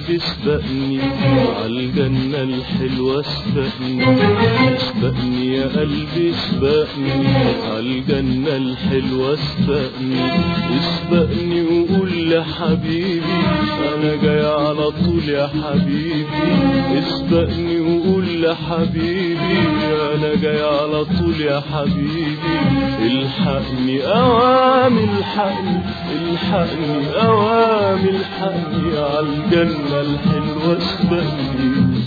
قلبي اسبقني عالجنة الحلوة اسبقني اسبقني يا قلبي اسبقني عالجنة الحلوة اسبقني اسبقني وقول لحبيبي انا جاي على طول يا حبيبي اسبقني وقول لحبيبي انا جاي على طول يا حبيبي الحقني اوامي الحقني الحقني اوامي الحقني عالجنة الحلوة اسبقني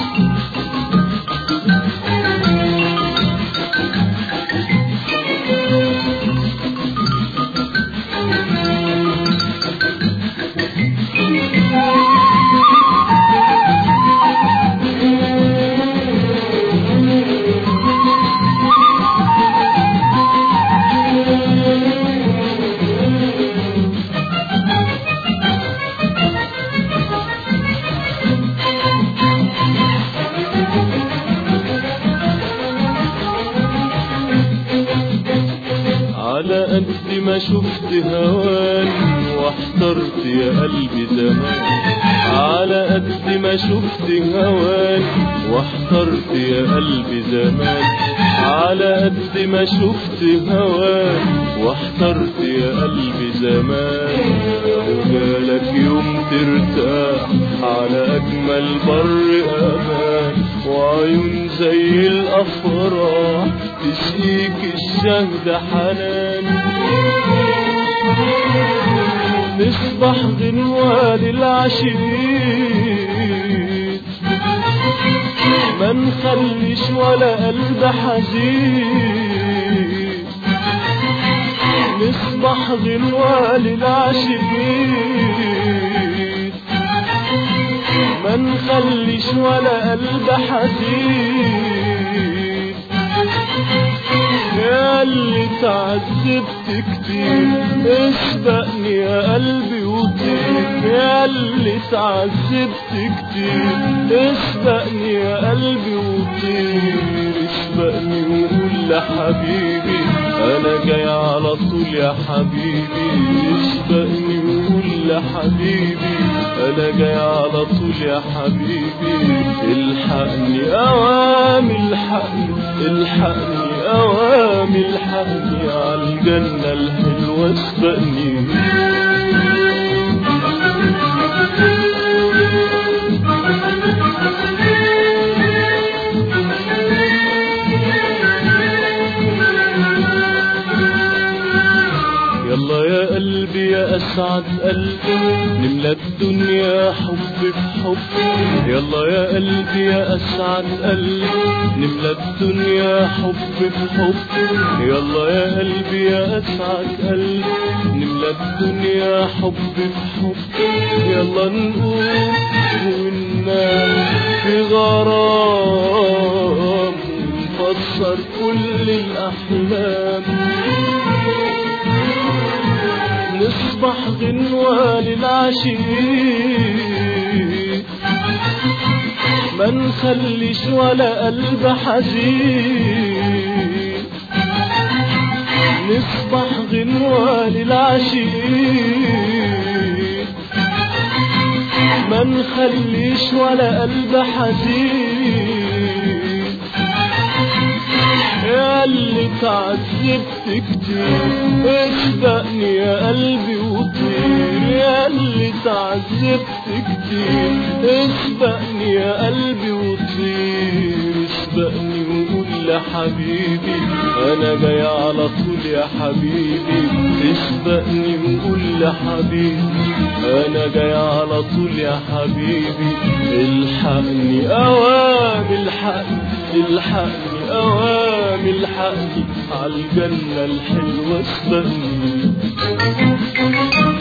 على قد ما شفت هواني واحترت يا قلبي زمان على قد ما شفت هواني واحترت يا قلبي زمان على قد ما شفت هواني واحترت يا قلبي زمان وجالك يوم ترتاح على أجمل بر أمان وعيون زي الأفراح تسقيك الشهد حنان نصبح غنوة للعشيق ما نخليش ولا قلب حزين نصبح غنوة للعشيق ما نخليش ولا قلب حزين يا اللي تعذبت كتير اسبقني يا قلبي وطير يا اللي تعذبت كتير اسبقني يا قلبي وطير اسبقني وقول لحبيبي انا جاي على طول يا حبيبي اسبقني وقول لحبيبي انا جاي على طول يا حبيبي الحقني اوامي الحقني الحقني اوامي الحقني عالجنة الحلوة اسبقني يلا يا قلبي يا اسعد قلبي نملى الدنيا حب بحب يلا يا قلبي يا اسعد قلبي نملى الدنيا حب بحب يلا يا قلبي يا اسعد قلبي نملى الدنيا حب بحب يلا نقوم وننام في غرام ونفسر كل الاحلام نصبح غنوة للعشيق ما نخليش ولا قلب حزين نصبح غنوة للعشيق ما نخليش ولا قلب حزين يا اللي تعذبت كتير اسبقني يا قلبي وطير يا اللي تعذبت كتير اسبقني يا قلبي وطير اسبقني وقول لحبيبي انا جاي على طول يا حبيبي اسبقني وقول لحبيبي انا جاي على طول يا حبيبي الحقني اوامي الحقني الحقني اوامي الحقني عالجنة الحلوة اسبقني